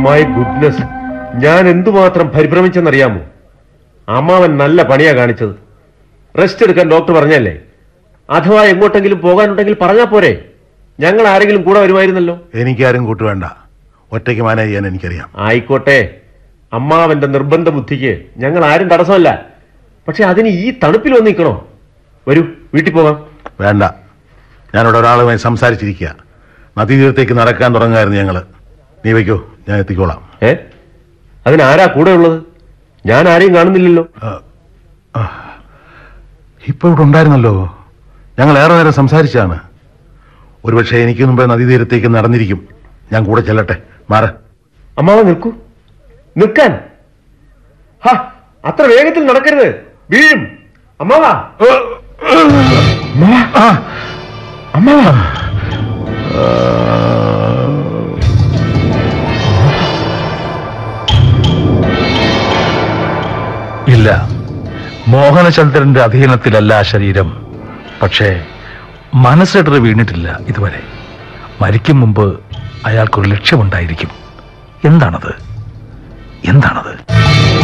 my goodness ഞാൻ എന്തുമാത്രം പരിഭ്രമിച്ചെന്നറിയാമോ അമ്മാവൻ നല്ല പണിയാ കാണിച്ചത് റെസ്റ്റ് എടുക്കാൻ ഡോക്ടർ പറഞ്ഞല്ലേ അഥവാ എങ്ങോട്ടെങ്കിലും പോകാനുണ്ടെങ്കിൽ പറഞ്ഞാ പോരെ ഞങ്ങൾ ആരെങ്കിലും കൂടെ വരുമായിരുന്നല്ലോ എനിക്കാരും കൂട്ടു വേണ്ട ഒറ്റയ്ക്ക് മാനേജ് ചെയ്യാൻ എനിക്കറിയാം ആയിക്കോട്ടെ അമ്മാവന്റെ നിർബന്ധ ബുദ്ധിക്ക് ഞങ്ങൾ ആരും തടസ്സമല്ല പക്ഷെ അതിന് ഈ തണുപ്പിൽ വന്ന് നിൽക്കണോ വരൂ വീട്ടിൽ പോകാം വേണ്ട ഞാനിവിടെ ഒരാളുമായി സംസാരിച്ചിരിക്കുക നദീതീരത്തേക്ക് നടക്കാൻ തുടങ്ങായിരുന്നു ഞങ്ങള് നീ വയ്ക്കോ ഞാൻ എത്തിക്കോളാം ഏ അതിനാരാ കൂടെ ഉള്ളത് ഞാൻ ആരെയും കാണുന്നില്ലല്ലോ ഇപ്പൊ ഇവിടെ ഉണ്ടായിരുന്നല്ലോ ഞങ്ങൾ ഏറെ നേരം സംസാരിച്ചാണ് ഒരുപക്ഷെ എനിക്ക് മുമ്പേ നദീതീരത്തേക്ക് നടന്നിരിക്കും ഞാൻ കൂടെ ചെല്ലട്ടെ മാറ അമ്മാവ നിൽക്കൂ നിൽക്കാൻ ഹാ അത്ര വേഗത്തിൽ നടക്കരുത് വീഴും അമ്മാവാ അമ്മാവാ അമ്മാവാ ഇല്ല മോഹനചന്ദ്രന്റെ അധീനത്തിലല്ല ആ ശരീരം പക്ഷേ മനസ്സിടറി വീണിട്ടില്ല ഇതുവരെ മരിക്കും മുമ്പ് അയാൾക്കൊരു ലക്ഷ്യമുണ്ടായിരിക്കും എന്താണത് എന്താണത്